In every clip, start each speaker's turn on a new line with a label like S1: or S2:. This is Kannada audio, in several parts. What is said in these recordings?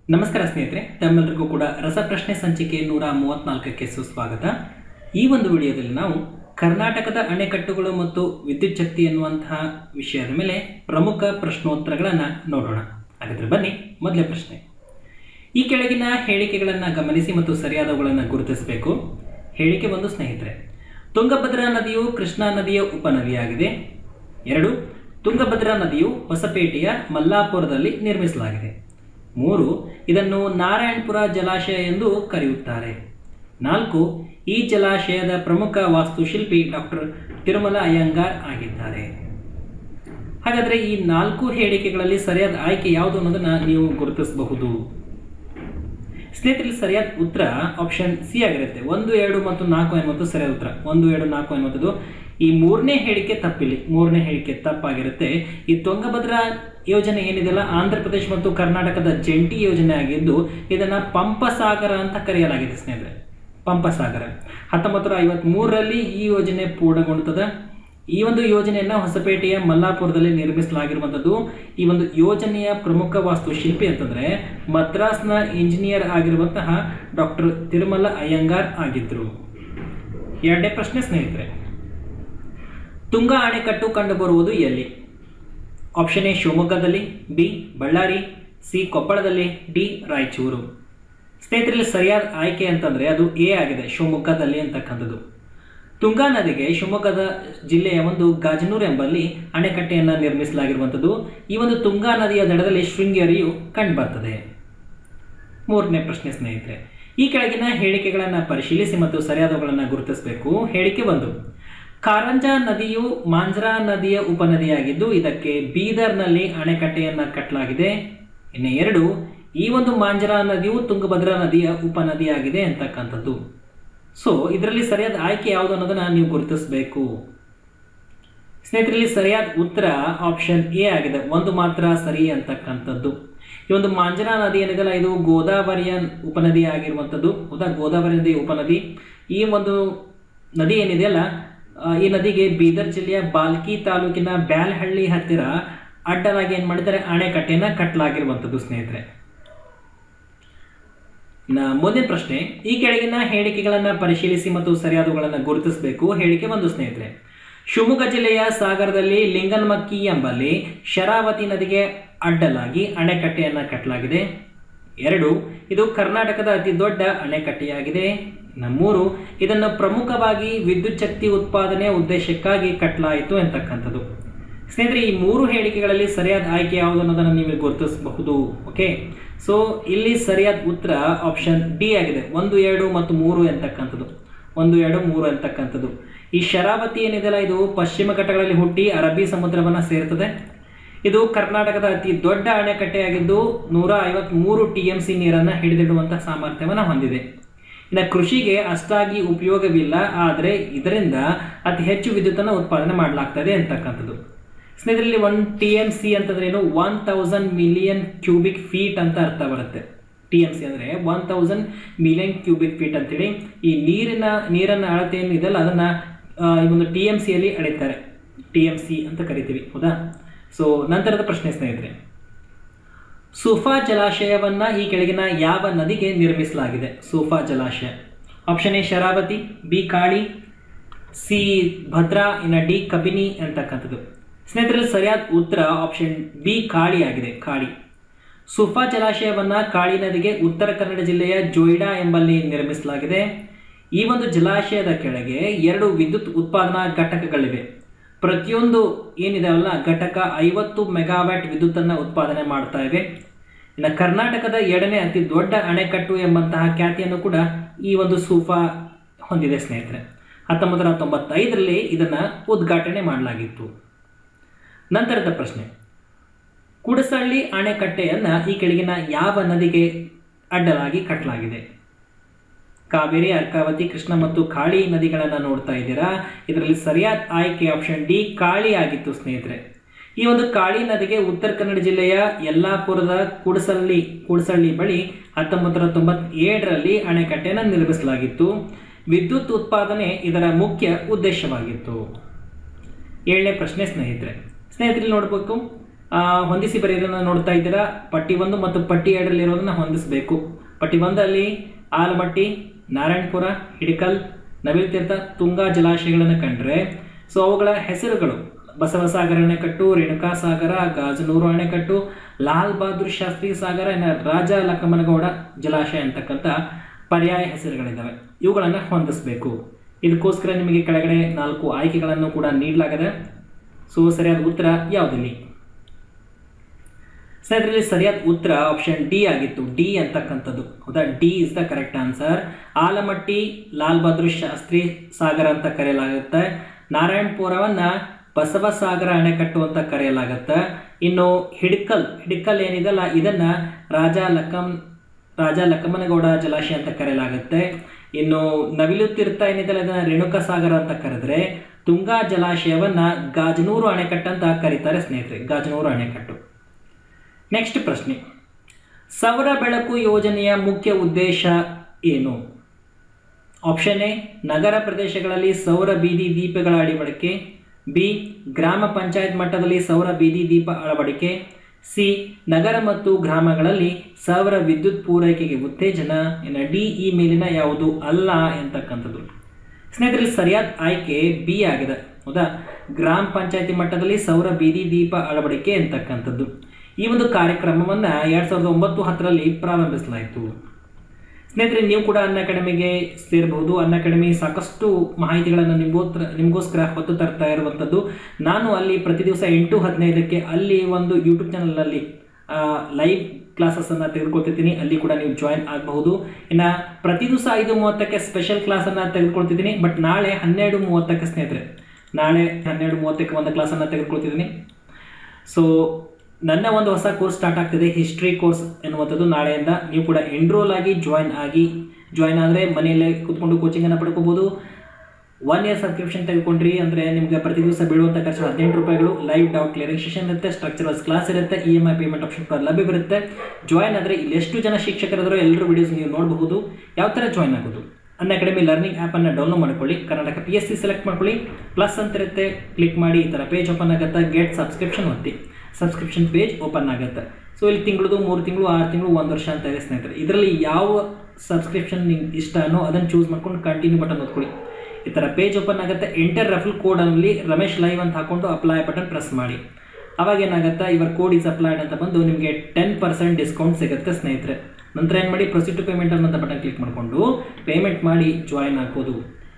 S1: ನಮಸ್ಕಾರ ಸ್ನೇಹಿತರೆ ತಮ್ಮೆಲ್ಲರಿಗೂ ಕೂಡ ರಸಪ್ರಶ್ನೆ ಸಂಚಿಕೆ ನೂರ ಮೂವತ್ನಾಲ್ಕಕ್ಕೆ ಸುಸ್ವಾಗತ ಈ ಒಂದು ವಿಡಿಯೋದಲ್ಲಿ ನಾವು ಕರ್ನಾಟಕದ ಅಣೆಕಟ್ಟುಗಳು ಮತ್ತು ವಿದ್ಯುತ್ ಶಕ್ತಿ ಎನ್ನುವಂತಹ ವಿಷಯದ ಮೇಲೆ ಪ್ರಮುಖ ಪ್ರಶ್ನೋತ್ತರಗಳನ್ನು ನೋಡೋಣ ಹಾಗಾದ್ರೆ ಬನ್ನಿ ಮೊದಲೇ ಪ್ರಶ್ನೆ ಈ ಕೆಳಗಿನ ಹೇಳಿಕೆಗಳನ್ನು ಗಮನಿಸಿ ಮತ್ತು ಸರಿಯಾದವುಗಳನ್ನು ಗುರುತಿಸಬೇಕು ಹೇಳಿಕೆ ಒಂದು ಸ್ನೇಹಿತರೆ ತುಂಗಭದ್ರಾ ನದಿಯು ಕೃಷ್ಣಾ ನದಿಯ ಉಪನದಿಯಾಗಿದೆ ಎರಡು ತುಂಗಭದ್ರಾ ನದಿಯು ಹೊಸಪೇಟೆಯ ಮಲ್ಲಾಪುರದಲ್ಲಿ ನಿರ್ಮಿಸಲಾಗಿದೆ ಮೂರು ಇದನ್ನು ನಾರಾಯಣಪುರ ಜಲಾಶಯ ಎಂದು ಕರೆಯುತ್ತಾರೆ ನಾಲ್ಕು ಈ ಜಲಾಶಯದ ಪ್ರಮುಖ ವಾಸ್ತುಶಿಲ್ಪಿ ಡಾಕ್ಟರ್ ತಿರುಮಲ ಅಯ್ಯಂಗಾರ್ ಆಗಿದ್ದಾರೆ ಹಾಗಾದರೆ ಈ ನಾಲ್ಕು ಹೇಳಿಕೆಗಳಲ್ಲಿ ಸರಿಯಾದ ಆಯ್ಕೆ ಯಾವುದು ಅನ್ನೋದನ್ನು ನೀವು ಗುರುತಿಸಬಹುದು ಸ್ನೇಹಿತರಲ್ಲಿ ಸರಿಯಾದ ಉತ್ತರ ಆಪ್ಷನ್ ಸಿ ಆಗಿರುತ್ತೆ ಒಂದು ಎರಡು ಮತ್ತು ನಾಲ್ಕು ಎನ್ನುವುದು ಸರಿಯಾದ ಉತ್ತರ ಒಂದು ಎರಡು ನಾಲ್ಕು ಎನ್ನುವಂಥದ್ದು ಈ ಮೂರನೇ ಹೇಳಿಕೆ ತಪ್ಪಿಲ್ಲಿ ಮೂರನೇ ಹೇಳಿಕೆ ತಪ್ಪಾಗಿರುತ್ತೆ ಈ ತುಂಗಭದ್ರಾ ಯೋಜನೆ ಏನಿದೆಯಲ್ಲ ಆಂಧ್ರ ಪ್ರದೇಶ ಮತ್ತು ಕರ್ನಾಟಕದ ಜಂಟಿ ಯೋಜನೆ ಆಗಿದ್ದು ಇದನ್ನು ಪಂಪಸಾಗರ ಅಂತ ಕರೆಯಲಾಗಿದೆ ಸ್ನೇಹಿತರೆ ಪಂಪಸಾಗರ ಹತ್ತೊಂಬತ್ತು ನೂರ ಐವತ್ಮೂರರಲ್ಲಿ ಈ ಯೋಜನೆ ಪೂರ್ಣಗೊಳ್ಳುತ್ತದೆ ಈ ಒಂದು ಯೋಜನೆಯನ್ನು ಹೊಸಪೇಟೆಯ ಮಲ್ಲಾಪುರದಲ್ಲಿ ನಿರ್ಮಿಸಲಾಗಿರುವಂಥದ್ದು ಈ ಒಂದು ಯೋಜನೆಯ ಪ್ರಮುಖ ವಾಸ್ತುಶಿಲ್ಪಿ ಅಂತಂದರೆ ಮದ್ರಾಸ್ನ ಇಂಜಿನಿಯರ್ ಆಗಿರುವಂತಹ ಡಾಕ್ಟರ್ ತಿರುಮಲ ಅಯ್ಯಂಗಾರ್ ಆಗಿದ್ದರು ಎರಡನೇ ಪ್ರಶ್ನೆ ಸ್ನೇಹಿತರೆ ತುಂಗಾ ಅಣೆಕಟ್ಟು ಕಂಡುಬರುವುದು ಎಲ್ಲಿ ಆಪ್ಷನ್ ಎ ಶಿವಮೊಗ್ಗದಲ್ಲಿ ಬಿ ಬಳ್ಳಾರಿ ಸಿ ಕೊಪ್ಪಳದಲ್ಲಿ ಡಿ ರಾಯಚೂರು ಸ್ನೇಹಿತರಲ್ಲಿ ಸರಿಯಾದ ಆಯ್ಕೆ ಅಂತಂದರೆ ಅದು ಎ ಆಗಿದೆ ಶಿವಮೊಗ್ಗದಲ್ಲಿ ಅಂತಕ್ಕಂಥದ್ದು ತುಂಗಾ ನದಿಗೆ ಶಿವಮೊಗ್ಗದ ಜಿಲ್ಲೆಯ ಒಂದು ಗಾಜನೂರು ಎಂಬಲ್ಲಿ ಅಣೆಕಟ್ಟೆಯನ್ನು ನಿರ್ಮಿಸಲಾಗಿರುವಂಥದ್ದು ಈ ಒಂದು ತುಂಗಾ ನದಿಯ ದಡದಲ್ಲಿ ಶೃಂಗೇರಿಯು ಕಂಡುಬರ್ತದೆ ಮೂರನೇ ಪ್ರಶ್ನೆ ಸ್ನೇಹಿತರೆ ಈ ಕೆಳಗಿನ ಹೇಳಿಕೆಗಳನ್ನು ಪರಿಶೀಲಿಸಿ ಮತ್ತು ಸರಿಯಾದವುಗಳನ್ನು ಗುರುತಿಸಬೇಕು ಹೇಳಿಕೆ ಒಂದು ಕಾರಂಜಾ ನದಿಯು ಮಾಂಜ್ರಾ ನದಿಯ ಉಪನದಿಯಾಗಿದ್ದು ಇದಕ್ಕೆ ಬೀದರ್ನಲ್ಲಿ ಅಣೆಕಟ್ಟೆಯನ್ನು ಕಟ್ಟಲಾಗಿದೆ ಇನ್ನು ಎರಡು ಈ ಒಂದು ಮಾಂಜ್ರಾ ನದಿಯು ತುಂಗಭದ್ರಾ ನದಿಯ ಉಪನದಿಯಾಗಿದೆ ಅಂತಕ್ಕಂಥದ್ದು ಸೊ ಇದರಲ್ಲಿ ಸರಿಯಾದ ಆಯ್ಕೆ ಯಾವುದು ಅನ್ನೋದನ್ನು ನೀವು ಗುರುತಿಸಬೇಕು ಸ್ನೇಹಿತರಲ್ಲಿ ಸರಿಯಾದ ಉತ್ತರ ಆಪ್ಷನ್ ಎ ಆಗಿದೆ ಒಂದು ಮಾತ್ರ ಸರಿ ಅಂತಕ್ಕಂಥದ್ದು ಈ ಒಂದು ಮಾಂಜನಾ ನದಿ ಏನಿದೆಯಲ್ಲ ಇದು ಗೋದಾವರಿಯ ಉಪನದಿ ಆಗಿರುವಂಥದ್ದು ಹೌದಾ ಗೋದಾವರಿ ನದಿ ಉಪನದಿ ಈ ಒಂದು ನದಿ ಏನಿದೆಯಲ್ಲ ಆ, ಈ ನದಿಗೆ ಬೀದರ್ ಜಿಲ್ಲೆಯ ಬಾಲ್ಕಿ ತಾಲೂಕಿನ ಬ್ಯಾಲ್ಹಳ್ಳಿ ಹತ್ತಿರ ಅಡ್ಡಲಾಗಿ ಏನು ಮಾಡಿದ್ದಾರೆ ಅಣೆಕಟ್ಟೆಯನ್ನು ಕಟ್ಟಲಾಗಿರುವಂಥದ್ದು ಸ್ನೇಹಿತರೆ ಇನ್ನು ಮುಂದಿನ ಪ್ರಶ್ನೆ ಈ ಕೆಳಗಿನ ಹೇಳಿಕೆಗಳನ್ನು ಪರಿಶೀಲಿಸಿ ಮತ್ತು ಸರಿಯಾದವುಗಳನ್ನು ಗುರುತಿಸಬೇಕು ಹೇಳಿಕೆ ಒಂದು ಸ್ನೇಹಿತರೆ ಶಿವಮೊಗ್ಗ ಜಿಲ್ಲೆಯ ಸಾಗರದಲ್ಲಿ ಲಿಂಗನ್ಮಕ್ಕಿ ಎಂಬಲ್ಲಿ ಶರಾವತಿ ನದಿಗೆ ಅಡ್ಡಲಾಗಿ ಅಣೆಕಟ್ಟೆಯನ್ನು ಕಟ್ಟಲಾಗಿದೆ ಎರಡು ಇದು ಕರ್ನಾಟಕದ ಅತಿ ದೊಡ್ಡ ಅಣೆಕಟ್ಟೆಯಾಗಿದೆ ಇನ್ನು ಮೂರು ಇದನ್ನು ಪ್ರಮುಖವಾಗಿ ವಿದ್ಯುತ್ ಶಕ್ತಿ ಉತ್ಪಾದನೆ ಉದ್ದೇಶಕ್ಕಾಗಿ ಕಟ್ಟಲಾಯಿತು ಅಂತಕ್ಕಂಥದ್ದು ಸ್ನೇಹಿತರೆ ಈ ಮೂರು ಹೇಳಿಕೆಗಳಲ್ಲಿ ಸರಿಯಾದ ಆಯ್ಕೆ ಯಾವುದು ಅನ್ನೋದನ್ನು ನೀವು ಗುರುತಿಸಬಹುದು ಓಕೆ ಸೊ ಇಲ್ಲಿ ಸರಿಯಾದ ಉತ್ತರ ಆಪ್ಷನ್ ಡಿ ಆಗಿದೆ ಒಂದು ಎರಡು ಮತ್ತು ಮೂರು ಅಂತಕ್ಕಂಥದ್ದು ಒಂದು ಎರಡು ಮೂರು ಅಂತಕ್ಕಂಥದ್ದು ಈ ಶರಾವತಿ ಏನಿದೆಯಲ್ಲ ಇದು ಪಶ್ಚಿಮ ಘಟ್ಟಗಳಲ್ಲಿ ಹುಟ್ಟಿ ಅರಬ್ಬಿ ಸಮುದ್ರವನ್ನು ಸೇರ್ತದೆ ಇದು ಕರ್ನಾಟಕದ ಅತಿ ದೊಡ್ಡ ಅಣೆಕಟ್ಟೆಯಾಗಿದ್ದು ನೂರ ಐವತ್ಮೂರು ಟಿ ಎಂ ಸಿ ನೀರನ್ನು ಹಿಡಿದಿಡುವಂತಹ ಸಾಮರ್ಥ್ಯವನ್ನು ಹೊಂದಿದೆ ಇನ್ನು ಕೃಷಿಗೆ ಅಷ್ಟಾಗಿ ಉಪಯೋಗವಿಲ್ಲ ಆದರೆ ಇದರಿಂದ ಅತಿ ಹೆಚ್ಚು ವಿದ್ಯುತ್ತನ್ನು ಉತ್ಪಾದನೆ ಮಾಡಲಾಗ್ತದೆ ಅಂತಕ್ಕಂಥದ್ದು ಸ್ನೇಹಿತರಲ್ಲಿ ಒನ್ ಟಿ ಎಮ್ ಸಿ ಅಂತಂದ್ರೆ ಏನು one thousand million cubic feet ಅಂತ ಅರ್ಥ ಬರುತ್ತೆ ಟಿ ಎಮ್ ಸಿ ಅಂದರೆ one thousand million cubic feet ಅಂತೇಳಿ ಈ ನೀರಿನ ನೀರನ್ನ ಅಳತೆ ಏನಿದೆಯಲ್ಲ ಅದನ್ನು ಈ ಒಂದು ಟಿ ಎಮ್ ಸಿಯಲ್ಲಿ ಅಳಿತಾರೆ ಟಿ ಎಮ್ ಸಿ ಅಂತ ಕರಿತೀವಿ ಹೌದಾ ಸೊ ನಂತರದ ಪ್ರಶ್ನೆ ಸ್ನೇಹಿತರೆ ಸೂಫಾ ಜಲಾಶಯವನ್ನ ಈ ಕೆಳಗಿನ ಯಾವ ನದಿಗೆ ನಿರ್ಮಿಸಲಾಗಿದೆ ಸೂಫಾ ಜಲಾಶಯ option A Sharavati B Kali C Bhadra ಇನ್ನು ಡಿ ಕಬಿನಿ ಅಂತಕ್ಕಂಥದ್ದು ಸ್ನೇಹಿತರಲ್ಲಿ ಸರಿಯಾದ ಉತ್ತರ ಆಪ್ಷನ್ ಬಿ ಕಾಳಿ ಆಗಿದೆ ಕಾಳಿ ಸುಫಾ ಜಲಾಶಯವನ್ನ ಕಾಳಿ ನದಿಗೆ ಉತ್ತರ ಕನ್ನಡ ಜಿಲ್ಲೆಯ ಜೋಯಿಡಾ ಎಂಬಲ್ಲಿ ನಿರ್ಮಿಸಲಾಗಿದೆ ಈ ಒಂದು ಜಲಾಶಯದ ಕೆಳಗೆ ಎರಡು ವಿದ್ಯುತ್ ಉತ್ಪಾದನಾ ಘಟಕಗಳಿವೆ ಪ್ರತಿಯೊಂದು ಏನಿದಾವಲ್ಲ ಘಟಕ ಐವತ್ತು ಮೆಗಾವ್ಯಾಟ್ ವಿದ್ಯುತ್ತನ್ನು ಉತ್ಪಾದನೆ ಮಾಡ್ತಾ ಇವೆ ಇನ್ನು ಕರ್ನಾಟಕದ ಎರಡನೇ ಅತಿ ದೊಡ್ಡ ಅಣೆಕಟ್ಟು ಎಂಬಂತಹ ಖ್ಯಾತಿಯನ್ನು ಕೂಡ ಈ ಒಂದು ಸೂಫಾ ಹೊಂದಿದೆ ಸ್ನೇಹಿತರೆ ಹತ್ತೊಂಬತ್ತು ನೂರ ತೊಂಬತ್ತೈದರಲ್ಲಿ ಇದನ್ನು ಉದ್ಘಾಟನೆ ಮಾಡಲಾಗಿತ್ತು ನಂತರದ ಪ್ರಶ್ನೆ ಕುಡಸಳ್ಳಿ ಅಣೆಕಟ್ಟೆಯನ್ನು ಈ ಕೆಳಗಿನ ಯಾವ ನದಿಗೆ ಅಡ್ಡಲಾಗಿ ಕಟ್ಟಲಾಗಿದೆ ಕಾವೇರಿ ಅರ್ಕಾವತಿ ಕೃಷ್ಣ ಮತ್ತು ಕಾಳಿ ನದಿಗಳನ್ನು ನೋಡ್ತಾ ಇದ್ದೀರಾ ಇದರಲ್ಲಿ ಸರಿಯಾದ ಆಯ್ಕೆ ಆಪ್ಷನ್ ಡಿ ಕಾಳಿ ಆಗಿತ್ತು ಸ್ನೇಹಿತರೆ ಈ ಒಂದು ಕಾಳಿ ನದಿಗೆ ಉತ್ತರ ಕನ್ನಡ ಜಿಲ್ಲೆಯ ಯಲ್ಲಾಪುರದ ಕುಡಸಳ್ಳಿ ಕುಡಸಳ್ಳಿ ಬಳಿ ಹತ್ತೊಂಬತ್ತು ನೂರ ತೊಂಬತ್ತೇಳರಲ್ಲಿ ಅಣೆಕಟ್ಟೆಯನ್ನು ನಿರ್ಮಿಸಲಾಗಿತ್ತು ವಿದ್ಯುತ್ ಉತ್ಪಾದನೆ ಇದರ ಮುಖ್ಯ ಉದ್ದೇಶವಾಗಿತ್ತು ಏಳನೇ ಪ್ರಶ್ನೆ ಸ್ನೇಹಿತರೆ ಸ್ನೇಹಿತರಲ್ಲಿ ನೋಡಬೇಕು ಆ, ಹೊಂದಿಸಿ ಬರೆಯೋದನ್ನ ನೋಡ್ತಾ ಇದ್ದೀರಾ ಪಟ್ಟಿ ಒಂದು ಮತ್ತು ಪಟ್ಟಿ ಎರಡರಲ್ಲಿರೋದನ್ನ ಹೊಂದಿಸಬೇಕು ಪಟ್ಟಿ ಒಂದಲ್ಲಿ ಆಲಮಟ್ಟಿ ನಾರಾಯಣಪುರ ಹಿಡಿಕಲ್ ನವಿಲ್ ತೀರ್ಥ ತುಂಗಾ ಜಲಾಶಯಗಳನ್ನು ಕಂಡ್ರೆ ಸೊ ಅವುಗಳ ಹೆಸರುಗಳು ಬಸವಸಾಗರ ಅಣೆಕಟ್ಟು ರೇಣುಕಾ ಸಾಗರ ಗಾಜನೂರು ಅಣೆಕಟ್ಟು ಲಾಲ್ ಬಹದ್ದೂರ್ ಶಾಸ್ತ್ರಿ ಸಾಗರ ಇನ್ನು ರಾಜ ಲಕ್ಕಮ್ಮನಗೌಡ ಜಲಾಶಯ ಅಂತಕ್ಕಂಥ ಪರ್ಯಾಯ ಹೆಸರುಗಳಿದ್ದಾವೆ ಇವುಗಳನ್ನು ಹೊಂದಿಸಬೇಕು ಇದಕ್ಕೋಸ್ಕರ ನಿಮಗೆ ಕೆಳಗಡೆ ನಾಲ್ಕು ಆಯ್ಕೆಗಳನ್ನು ಕೂಡ ನೀಡಲಾಗಿದೆ ಸೊ ಸರಿಯಾದ ಉತ್ತರ ಯಾವುದಿಲ್ಲಿ ಸ್ನೇಹಿತರಲ್ಲಿ ಸರಿಯಾದ ಉತ್ತರ ಆಪ್ಷನ್ ಡಿ ಆಗಿತ್ತು ಡಿ ಅಂತಕ್ಕಂಥದ್ದು ಹೌದಾ D is the correct answer Almatti Lal Bahadur Shastri Sagar ಅಂತ ಕರೆಯಲಾಗುತ್ತೆ ನಾರಾಯಣಪುರವನ್ನ ಬಸವಸಾಗರ ಅಣೆಕಟ್ಟು ಅಂತ ಕರೆಯಲಾಗುತ್ತೆ ಇನ್ನು ಹಿಡ್ಕಲ್ ಹಿಡ್ಕಲ್ ಏನಿದೆಲ್ಲ ಇದನ್ನ ರಾಜ ಲಕ್ಕಂ ರಾಜ ಲಕ್ಕಮ್ಮನಗೌಡ ಜಲಾಶಯ ಅಂತ ಕರೆಯಲಾಗುತ್ತೆ ಇನ್ನು ನವಿಲು ತೀರ್ಥ ಏನಿದೆಲ್ಲ ಇದನ್ನ ರೇಣುಕಾ ಸಾಗರ ಅಂತ ಕರೆದ್ರೆ ತುಂಗಾ ಜಲಾಶಯವನ್ನ ಗಾಜನೂರು ಅಣೆಕಟ್ಟು ಅಂತ ಕರೀತಾರೆ ಸ್ನೇಹಿತರೆ ಗಾಜನೂರು ಅಣೆಕಟ್ಟು ನೆಕ್ಸ್ಟ್ ಪ್ರಶ್ನೆ ಸೌರ ಬೆಳಕು ಯೋಜನೆಯ ಮುಖ್ಯ ಉದ್ದೇಶ ಏನು ಆಪ್ಷನ್ ಎ ನಗರ ಪ್ರದೇಶಗಳಲ್ಲಿ ಸೌರ ಬೀದಿ ದೀಪಗಳ ಅಳವಡಿಕೆ ಬಿ ಗ್ರಾಮ ಪಂಚಾಯತ್ ಮಟ್ಟದಲ್ಲಿ ಸೌರ ಬೀದಿ ದೀಪ ಅಳವಡಿಕೆ ಸಿ ನಗರ ಮತ್ತು ಗ್ರಾಮಗಳಲ್ಲಿ ಸೌರ ವಿದ್ಯುತ್ ಪೂರೈಕೆಗೆ ಉತ್ತೇಜನ ಇನ್ನು ಡಿ ಈ ಮೇಲಿನ ಯಾವುದು ಅಲ್ಲ ಎಂತಕ್ಕಂಥದ್ದು ಸ್ನೇಹಿತರಲ್ಲಿ ಸರಿಯಾದ ಆಯ್ಕೆ ಬಿ ಆಗಿದೆ ಹೌದಾ ಗ್ರಾಮ ಪಂಚಾಯತಿ ಮಟ್ಟದಲ್ಲಿ ಸೌರ ಬೀದಿ ದೀಪ ಅಳವಡಿಕೆ ಅಂತಕ್ಕಂಥದ್ದು ಈ ಒಂದು ಕಾರ್ಯಕ್ರಮವನ್ನು ಎರಡು ಸಾವಿರದ ಒಂಬತ್ತು ಹತ್ತರಲ್ಲಿ ಪ್ರಾರಂಭಿಸಲಾಯಿತು ಸ್ನೇಹಿತರೆ ನೀವು ಕೂಡ ಅನ್ನ ಅಕಾಡೆಮಿಗೆ ಸೇರಬಹುದು ಅನ್ನ ಅಕಾಡೆಮಿ ಸಾಕಷ್ಟು ಮಾಹಿತಿಗಳನ್ನು ನಿಮಗೋತ್ರ ನಿಮಗೋಸ್ಕರ ಹೊತ್ತು ತರ್ತಾ ಇರುವಂಥದ್ದು ನಾನು ಅಲ್ಲಿ ಪ್ರತಿ ದಿವಸ ಎಂಟು ಹದಿನೈದಕ್ಕೆ ಅಲ್ಲಿ ಒಂದು ಯೂಟ್ಯೂಬ್ ಚಾನಲಲ್ಲಿ ಲೈವ್ ಕ್ಲಾಸಸ್ಸನ್ನು ತೆಗೆದುಕೊಳ್ತಿದ್ದೀನಿ ಅಲ್ಲಿ ಕೂಡ ನೀವು ಜಾಯಿನ್ ಆಗಬಹುದು ಇನ್ನು ಪ್ರತಿ ದಿವಸ ಐದು ಮೂವತ್ತಕ್ಕೆ ಸ್ಪೆಷಲ್ ಕ್ಲಾಸನ್ನು ತೆಗೆದುಕೊಳ್ತಿದ್ದೀನಿ ಬಟ್ ನಾಳೆ ಹನ್ನೆರಡು ಮೂವತ್ತಕ್ಕೆ ಸ್ನೇಹಿತರೆ ನಾಳೆ ಹನ್ನೆರಡು ಮೂವತ್ತಕ್ಕೆ ಒಂದು ಕ್ಲಾಸನ್ನು ತೆಗೆದುಕೊಳ್ತಿದ್ದೀನಿ ಸೊ ನನ್ನ ಒಂದು ಹೊಸ ಕೋರ್ಸ್ ಸ್ಟಾರ್ಟ್ ಆಗ್ತಿದೆ ಹಿಸ್ಟ್ರಿ ಕೋರ್ಸ್ ಎನ್ನುವಂಥದ್ದು ನಾಳೆಯಿಂದ ನೀವು ಕೂಡ ಎನ್ರೋಲ್ ಆಗಿ ಜಾಯಿನ್ ಆಗಿ ಜಾಯಿನ್ ಆದರೆ ಮನೆಯಲ್ಲೇ ಕೂತ್ಕೊಂಡು ಕೋಚಿಂಗನ್ನು ಪಡ್ಕೋಬೋದು ಒನ್ ಇಯರ್ ಸಬ್ಸ್ಕ್ರಿಪ್ಷನ್ ತೆಗೆದುಕೊಂಡ್ರಿ ಅಂದರೆ ನಿಮಗೆ ಪ್ರತಿ ದಿವಸ ಬೀಳುವಂಥ ಖರ್ಚು ಹದಿನೆಂಟು ರೂಪಾಯಿಗಳು ಲೈವ್ ಡೌಟ್ ಕ್ಲಿಯರಿಂಗ್ ಸೆಷನ್ ಇರುತ್ತೆ ಸ್ಟ್ರಕ್ಚರಲ್ಸ್ ಕ್ಲಾಸ್ ಇರುತ್ತೆ E M I payment option ಕೂಡ ಲಭ್ಯವಿರುತ್ತೆ ಜಾಯಿನ್ ಆದರೆ ಇಲ್ಲಿ ಎಷ್ಟು ಜನ ಶಿಕ್ಷಕರಿದ್ರು ಎಲ್ಲರೂ ವಿಡಿಯೋಸ್ ನೀವು ನೋಡಬಹುದು ಯಾವ ಥರ ಜಾಯಿನ್ ಆಗೋದು ಅನ್ ಅಕಾಡೆಮಿ ಲರ್ನಿಂಗ್ ಆ್ಯಪನ್ನು ಡೌನ್ಲೋಡ್ ಮಾಡ್ಕೊಳ್ಳಿ Karnataka P S C select ಮಾಡ್ಕೊಳ್ಳಿ ಪ್ಲಸ್ ಅಂತ ಇರುತ್ತೆ ಕ್ಲಿಕ್ ಮಾಡಿ ಈ ಥರ ಪೇಜ್ ಓಪನ್ ಆಗುತ್ತೆ ಗೆಟ್ ಸಬ್ಸ್ಕ್ರಿಪ್ಷನ್ ಒತ್ತಿ ಸಬ್ಸ್ಕ್ರಿಪ್ಷನ್ ಪೇಜ್ ಓಪನ್ ಆಗುತ್ತೆ ಸೊ ಇಲ್ಲಿ ತಿಂಗಳದು ಮೂರು ತಿಂಗಳು ಆರು ತಿಂಗಳು ಒಂದು ವರ್ಷ ಅಂತ ಇದೆ ಸ್ನೇಹಿತರೆ ಇದರಲ್ಲಿ ಯಾವ ಸಬ್ಸ್ಕ್ರಿಪ್ಷನ್ ನಿಮ್ಗೆ ಇಷ್ಟನೋ ಅದನ್ನು ಚೂಸ್ ಮಾಡ್ಕೊಂಡು ಕಂಟಿನ್ಯೂ ಬಟನ್ ಒತ್ಕೊಳ್ಳಿ ಈ ಥರ ಪೇಜ್ ಓಪನ್ ಆಗುತ್ತೆ ಎಂಟರ್ ರೆಫಲ್ ಕೋಡಲ್ಲಿ ರಮೇಶ್ ಲೈವ್ ಅಂತ ಹಾಕೊಂಡು ಅಪ್ಲೈ ಬಟನ್ ಪ್ರೆಸ್ ಮಾಡಿ ಅವಾಗ ಏನಾಗುತ್ತೆ ಇವರ್ ಕೋಡ್ ಈಸ್ ಅಪ್ಲೈಡ್ ಅಂತ ಬಂದು ನಿಮಗೆ ಟೆನ್ ಪರ್ಸೆಂಟ್ ಡಿಸ್ಕೌಂಟ್ ಸಿಗುತ್ತೆ ಸ್ನೇಹಿತರೆ ನಂತರ ಏನು ಮಾಡಿ ಪ್ರೊಸೀಡ್ ಟು ಪೇಮೆಂಟ್ ಅನ್ನೋಂಥ ಬಟನ್ ಕ್ಲಿಕ್ ಮಾಡಿಕೊಂಡು ಪೇಮೆಂಟ್ ಮಾಡಿ ಜಾಯಿನ್ ಆಗ್ಬೋದು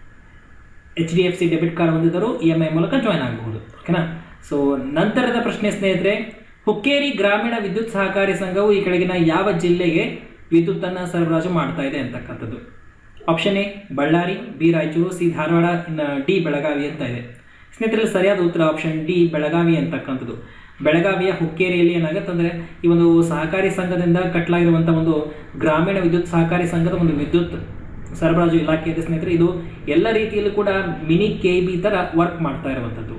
S1: H D F C debit card ಹೊಂದಿದ್ದರು ಇ ಎಮ್ ಐ ಮೂಲಕ ಜಾಯ್ನ್ ಆಗಬಹುದು ಓಕೆನಾ ಸೊ ನಂತರದ ಪ್ರಶ್ನೆ ಸ್ನೇಹಿತರೆ ಹುಕ್ಕೇರಿ ಗ್ರಾಮೀಣ ವಿದ್ಯುತ್ ಸಹಕಾರಿ ಸಂಘವು ಈ ಕೆಳಗಿನ ಯಾವ ಜಿಲ್ಲೆಗೆ ವಿದ್ಯುತ್ತನ್ನು ಸರಬರಾಜು ಮಾಡ್ತಾ ಇದೆ ಅಂತಕ್ಕಂಥದ್ದು option A Ballari B Raichur C Dharwad ಇನ್ನು ಡಿ ಬೆಳಗಾವಿ ಅಂತ ಇದೆ ಸ್ನೇಹಿತರಲ್ಲಿ ಸರಿಯಾದ ಉತ್ತರ ಆಪ್ಷನ್ ಡಿ ಬೆಳಗಾವಿ ಅಂತಕ್ಕಂಥದ್ದು ಬೆಳಗಾವಿಯ ಹುಕ್ಕೇರಿಯಲ್ಲಿ ಏನಾಗುತ್ತೆ ಅಂದರೆ ಈ ಒಂದು ಸಹಕಾರಿ ಸಂಘದಿಂದ ಕಟ್ಟಲಾಗಿರುವಂಥ ಒಂದು ಗ್ರಾಮೀಣ ವಿದ್ಯುತ್ ಸಹಕಾರಿ ಸಂಘದ ಒಂದು ವಿದ್ಯುತ್ ಸರಬರಾಜು ಇಲಾಖೆ ಇದೆ ಸ್ನೇಹಿತರೆ ಇದು ಎಲ್ಲ ರೀತಿಯಲ್ಲೂ ಕೂಡ ಮಿನಿ ಕೆ ಬಿ ಥರ ವರ್ಕ್ ಮಾಡ್ತಾ ಇರುವಂಥದ್ದು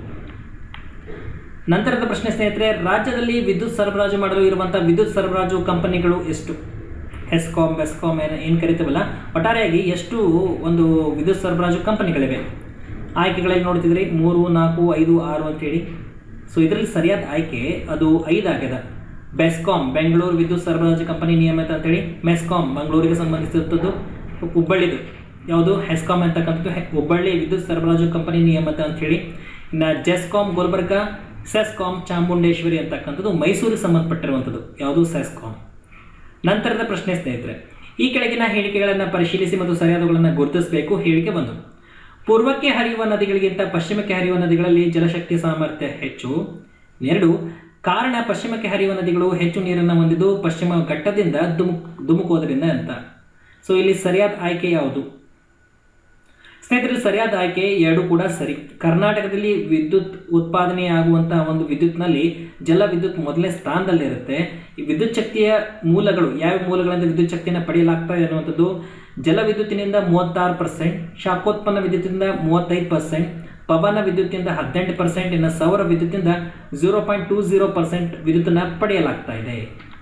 S1: ನಂತರದ ಪ್ರಶ್ನೆ ಸ್ನೇಹಿತರೆ ರಾಜ್ಯದಲ್ಲಿ ವಿದ್ಯುತ್ ಸರಬರಾಜು ಮಾಡಲು ಇರುವಂಥ ವಿದ್ಯುತ್ ಸರಬರಾಜು ಕಂಪನಿಗಳು ಎಷ್ಟು ಹೆಸ್ಕಾಮ್ ಬೆಸ್ಕಾಮ್ ಏನು ಏನು ಕರಿತೀವಲ್ಲ ಒಟ್ಟಾರೆಯಾಗಿ ಎಷ್ಟು ಒಂದು ವಿದ್ಯುತ್ ಸರಬರಾಜು ಕಂಪನಿಗಳಿವೆ ಆಯ್ಕೆಗಳಲ್ಲಿ ನೋಡ್ತಿದ್ರಿ ಮೂರು ನಾಲ್ಕು ಐದು ಆರು ಅಂತೇಳಿ ಸೊ ಇದರಲ್ಲಿ ಸರಿಯಾದ ಆಯ್ಕೆ ಅದು ಐದಾಗಿದೆ ಬೆಸ್ಕಾಮ್ ಬೆಂಗಳೂರು ವಿದ್ಯುತ್ ಸರಬರಾಜು ಕಂಪನಿ ನಿಯಮಿತ ಅಂತೇಳಿ ಮೆಸ್ಕಾಮ್ ಮಂಗಳೂರಿಗೆ ಸಂಬಂಧಿಸಿರುತ್ತದೆ ಹುಬ್ಬಳ್ಳಿದು ಯಾವುದು ಹೆಸ್ಕಾಮ್ ಅಂತಕ್ಕಂಥದ್ದು ಹೆ- ಹುಬ್ಬಳ್ಳಿ ವಿದ್ಯುತ್ ಸರಬರಾಜು ಕಂಪನಿ ನಿಯಮಿತ ಅಂತೇಳಿ ಇನ್ನು ಜೆಸ್ಕಾಮ್ ಗುಲ್ಬರ್ಗ ಸೆಸ್ಕಾಮ್ ಚಾಮುಂಡೇಶ್ವರಿ ಅಂತಕ್ಕಂಥದ್ದು ಮೈಸೂರಿಗೆ ಸಂಬಂಧಪಟ್ಟಿರುವಂಥದ್ದು ಯಾವುದು ಸೆಸ್ಕಾಮ್ ನಂತರದ ಪ್ರಶ್ನೆ ಸ್ನೇಹಿತರೆ ಈ ಕೆಳಗಿನ ಹೇಳಿಕೆಗಳನ್ನು ಪರಿಶೀಲಿಸಿ ಮತ್ತು ಸರಿಯಾದವುಗಳನ್ನು ಗುರುತಿಸಬೇಕು ಹೇಳಿಕೆ ಒಂದು ಪೂರ್ವಕ್ಕೆ ಹರಿಯುವ ನದಿಗಳಿಗಿಂತ ಪಶ್ಚಿಮಕ್ಕೆ ಹರಿಯುವ ನದಿಗಳಲ್ಲಿ ಜಲಶಕ್ತಿ ಸಾಮರ್ಥ್ಯ ಹೆಚ್ಚು ಎರಡು ಕಾರಣ ಪಶ್ಚಿಮಕ್ಕೆ ಹರಿಯುವ ನದಿಗಳು ಹೆಚ್ಚು ನೀರನ್ನು ಹೊಂದಿದ್ದು ಪಶ್ಚಿಮ ಘಟ್ಟದಿಂದ ಧುಮುಕ್ ಧುಮುಕೋದ್ರಿಂದ ಅಂತ ಸೊ ಇಲ್ಲಿ ಸರಿಯಾದ ಆಯ್ಕೆ ಯಾವುದು ಸ್ನೇಹಿತರೆ ಸರಿಯಾದ ಆಯ್ಕೆ ಎರಡು ಕೂಡ ಸರಿ ಕರ್ನಾಟಕದಲ್ಲಿ ವಿದ್ಯುತ್ ಉತ್ಪಾದನೆಯಾಗುವಂತಹ ಒಂದು ವಿದ್ಯುತ್ನಲ್ಲಿ ಜಲ ವಿದ್ಯುತ್ ಮೊದಲನೇ ಸ್ಥಾನದಲ್ಲಿರುತ್ತೆ ಈ ವಿದ್ಯುತ್ ಶಕ್ತಿಯ ಮೂಲಗಳು ಯಾವ ಮೂಲಗಳಿಂದ ವಿದ್ಯುತ್ ಶಕ್ತಿಯನ್ನು ಪಡೆಯಲಾಗ್ತಾ ಇದೆ ಅನ್ನುವಂಥದ್ದು ಜಲ ವಿದ್ಯುತ್ತಿನಿಂದ ಮೂವತ್ತಾರು ಪರ್ಸೆಂಟ್ ಶಾಖೋತ್ಪನ್ನ ವಿದ್ಯುತ್ತಿನಿಂದ ಮೂವತ್ತೈದು ಪರ್ಸೆಂಟ್ ಪವನ ವಿದ್ಯುತ್ತಿನಿಂದ ಹದಿನೆಂಟು ಪರ್ಸೆಂಟ್ ಇನ್ನು ಸೌರ ವಿದ್ಯುತ್ತಿನಿಂದ zero point two zero percent ವಿದ್ಯುತ್ತನ್ನು ಪಡೆಯಲಾಗ್ತಾ ಇದೆ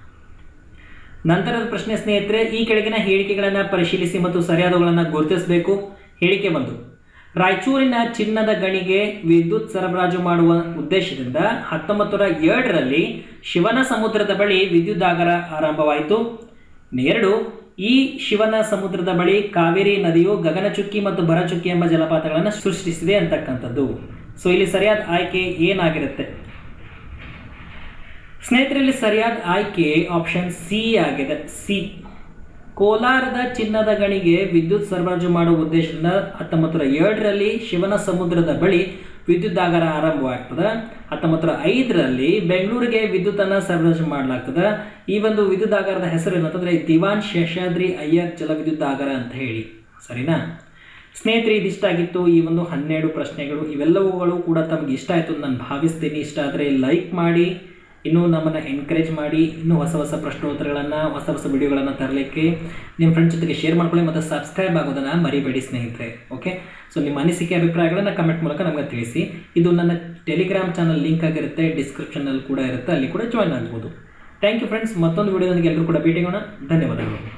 S1: ನಂತರದ ಪ್ರಶ್ನೆ ಸ್ನೇಹಿತರೆ ಈ ಕೆಳಗಿನ ಹೇಳಿಕೆಗಳನ್ನು ಪರಿಶೀಲಿಸಿ ಮತ್ತು ಸರಿಯಾದವುಗಳನ್ನು ಗುರುತಿಸಬೇಕು ಹೇಳಿಕೆ ಒಂದು ರಾಯಚೂರಿನ ಚಿನ್ನದ ಗಣಿಗೆ ವಿದ್ಯುತ್ ಸರಬರಾಜು ಮಾಡುವ ಉದ್ದೇಶದಿಂದ ಹತ್ತೊಂಬತ್ತು ನೂರ ಏಳರಲ್ಲಿ ಶಿವನ ಸಮುದ್ರದ ಬಳಿ ವಿದ್ಯುದಾಗರ ಆರಂಭವಾಯಿತು ಎರಡು ಈ ಶಿವನ ಸಮುದ್ರದ ಬಳಿ ಕಾವೇರಿ ನದಿಯು ಗಗನಚುಕ್ಕಿ ಮತ್ತು ಭರಚುಕ್ಕಿ ಎಂಬ ಜಲಪಾತಗಳನ್ನು ಸೃಷ್ಟಿಸಿದೆ ಅಂತಕ್ಕಂಥದ್ದು ಸೊ ಇಲ್ಲಿ ಸರಿಯಾದ ಆಯ್ಕೆ ಏನಾಗಿರುತ್ತೆ ಸ್ನೇಹಿತರಲ್ಲಿ ಸರಿಯಾದ ಆಯ್ಕೆ ಆಪ್ಷನ್ ಸಿ ಆಗಿದೆ ಸಿ ಕೋಲಾರದ ಚಿನ್ನದ ಗಣಿಗೆ ವಿದ್ಯುತ್ ಸರಬರಾಜು ಮಾಡುವ ಉದ್ದೇಶದಿಂದ ಹತ್ತೊಂಬತ್ತು ನೂರ ಏಳರಲ್ಲಿ ಶಿವನ ಸಮುದ್ರದ ಬಳಿ ವಿದ್ಯುದಾಗಾರ ಆರಂಭವಾಗ್ತದೆ ಹತ್ತೊಂಬತ್ತು ನೂರ ಐದರಲ್ಲಿ ಬೆಂಗಳೂರಿಗೆ ವಿದ್ಯುತ್ತನ್ನು ಸರಬರಾಜು ಮಾಡಲಾಗ್ತದೆ ಈ ಒಂದು ವಿದ್ಯುದಾಗಾರದ ಹೆಸರು ಏನಂತಂದ್ರೆ ದಿವಾನ್ ಶೇಷಾದ್ರಿ ಅಯ್ಯರ್ ಜಲವಿದ್ಯುದಾಗಾರ ಅಂತ ಹೇಳಿ ಸರಿನಾ ಸ್ನೇಹಿತರೆ ಇದಿಷ್ಟಾಗಿತ್ತು ಈ ಒಂದು ಹನ್ನೆರಡು ಪ್ರಶ್ನೆಗಳು ಇವೆಲ್ಲವುಗಳು ಕೂಡ ತಮಗೆ ಇಷ್ಟ ಆಯಿತು ಅಂತ ನಾನು ಭಾವಿಸ್ತೀನಿ ಇಷ್ಟ ಆದರೆ ಲೈಕ್ ಮಾಡಿ ಇನ್ನೂ ನಮ್ಮನ್ನು ಎನ್ಕರೇಜ್ ಮಾಡಿ ಇನ್ನೂ ಹೊಸ ಹೊಸ ಪ್ರಶ್ನೋತ್ತರಗಳನ್ನು ಹೊಸ ಹೊಸ ವಿಡಿಯೋಗಳನ್ನು ತರಲಿಕ್ಕೆ ನಿಮ್ಮ ಫ್ರೆಂಡ್ಸ್ ಜೊತೆಗೆ ಶೇರ್ ಮಾಡ್ಕೊಳ್ಳಿ ಮತ್ತು ಸಬ್ಸ್ಕ್ರೈಬ್ ಆಗೋದನ್ನು ಮರಿಬೇಡಿ ಸ್ನೇಹಿತರೆ ಓಕೆ ಸೊ ನಿಮ್ಮ ಅನಿಸಿಕೆ ಅಭಿಪ್ರಾಯಗಳನ್ನು ಕಮೆಂಟ್ ಮೂಲಕ ನಮಗೆ ತಿಳಿಸಿ ಇದು ನನ್ನ ಟೆಲಿಗ್ರಾಮ್ ಚಾನಲ್ ಲಿಂಕ್ ಆಗಿರುತ್ತೆ ಡಿಸ್ಕ್ರಿಪ್ಷನಲ್ಲಿ ಕೂಡ ಇರುತ್ತೆ ಅಲ್ಲಿ ಕೂಡ ಜಾಯ್ನ್ ಆಗ್ಬೋದು ಥ್ಯಾಂಕ್ ಯು ಫ್ರೆಂಡ್ಸ್ ಮತ್ತೊಂದು ವಿಡಿಯೋದೊಂದಿಗೆ ಎಲ್ಲರೂ ಕೂಡ ಭೇಟಿಗೋಣ ಧನ್ಯವಾದಗಳು